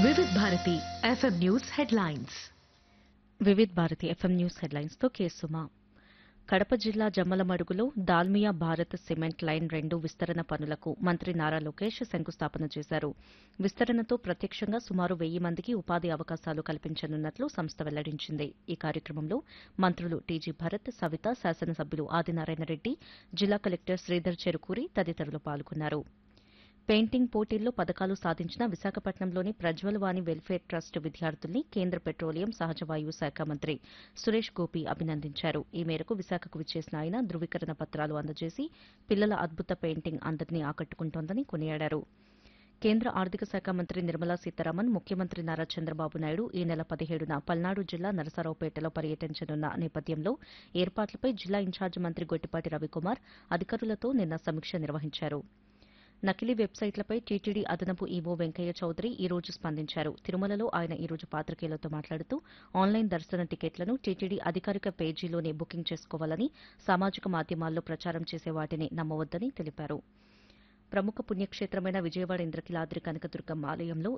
Vividh Bharati FM news headlines Vividh Bharati FM news హెడ్లైన్స్తో కేసుమా కడప జిల్లా జమ్మలమడుగులో దాల్మియా భారత్ సిమెంట్ లైన్ రెండు విస్తరణ పనులకు మంత్రి నారా లోకేష్ శంకుస్థాపన చేశారు విస్తరణతో ప్రత్యక్షంగా సుమారు వెయ్యి మందికి ఉపాధి అవకాశాలు కల్పించనున్నట్లు సంస్థ వెల్లడించింది ఈ కార్యక్రమంలో మంత్రులు టీజీ భరత్ సవిత శాసనసభ్యులు ఆదినారాయణ రెడ్డి జిల్లా కలెక్టర్ శ్రీధర్ చెరుకూరి తదితరులు పాల్గొన్నారు పెయింటింగ్ పోటీల్లో పథకాలు సాధించిన విశాఖపట్నంలోని ప్రజ్వలవాణి వెల్ఫేర్ ట్రస్ట్ విద్యార్థుల్ని కేంద్ర పెట్రోలియం సహజ వాయువు శాఖ మంత్రి సురేష్ గోపి అభినందించారు ఈ మేరకు విశాఖకు విచ్చేసిన ఆయన ధృవీకరణ పత్రాలు అందజేసి పిల్లల అద్భుత పెయింటింగ్ అందరినీ ఆకట్టుకుంటోందని కొనియాడారు కేంద్ర ఆర్థిక శాఖ మంత్రి నిర్మలా సీతారామన్ ముఖ్యమంత్రి నారా చంద్రబాబు నాయుడు ఈ నెల పదిహేడున పల్నాడు జిల్లా నరసరావుపేటలో పర్యటించనున్న నేపథ్యంలో ఏర్పాట్లపై జిల్లా ఇన్ఛార్జి మంత్రి గొట్టిపాటి రవికుమార్ అధికారులతో నిన్న సమీక్ష నిర్వహించారు నకిలీ వెబ్సైట్లపై టీటీడీ అదనపు ఈవో వెంకయ్య చౌదరి ఈ రోజు స్పందించారు తిరుమలలో ఆయన ఈ రోజు పాత్రికేయులతో మాట్లాడుతూ ఆన్లైన్ దర్శన టికెట్లను టీటీడీ అధికారిక పేజీలోనే బుకింగ్ చేసుకోవాలని సామాజిక మాధ్యమాల్లో ప్రచారం చేసే వాటిని నమ్మవద్దని తెలిపారు ప్రముఖ పుణ్యక్షేత్రమైన విజయవాడ ఇంద్రకిలాద్రి కనకదుర్గమ్మ ఆలయంలో